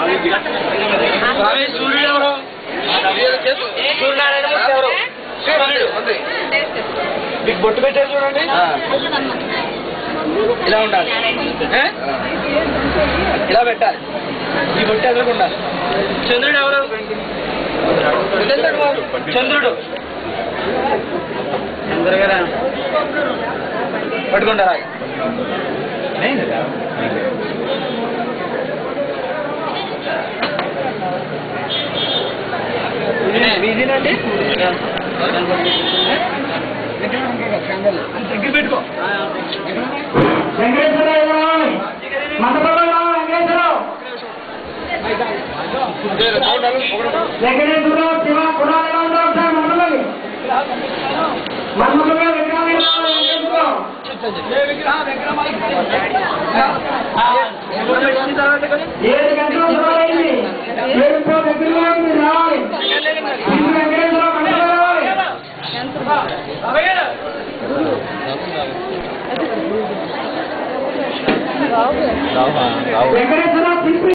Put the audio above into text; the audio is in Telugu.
స్వామి సూర్యుడు ఎవరు సూర్యనారాయణ మూర్తి ఎవరు సూర్యుడు ఉంది మీకు బొట్టు పెట్టారు చూడండి ఇలా ఉండాలి ఏ? ఇలా పెట్టాలి ఈ బొట్టు ఎదురుకు ఉండాలి చంద్రుడు ఎవరు చంద్రుడు ఎవరు? చంద్రుడు చంద్రగారా పట్టుకుంటారా మీదేనండి దగ్గర పెట్టుకో వెంకటేశ్వరరావు శివ కులాలు ఎలా ఉంటారు సార్ మండలి మన్మధుగా విగ్రహాలు ఎలా ఉన్నాయి వెంకటేశ్వరరావు ఏడు గంటల మొదలైంది ఏడుతో దగ్గరగా ఉంది రావాలి ఇది వెంకటేశ్వరరావు మండలి రావాలి వెంకటేశ్వరరావు శిల్పి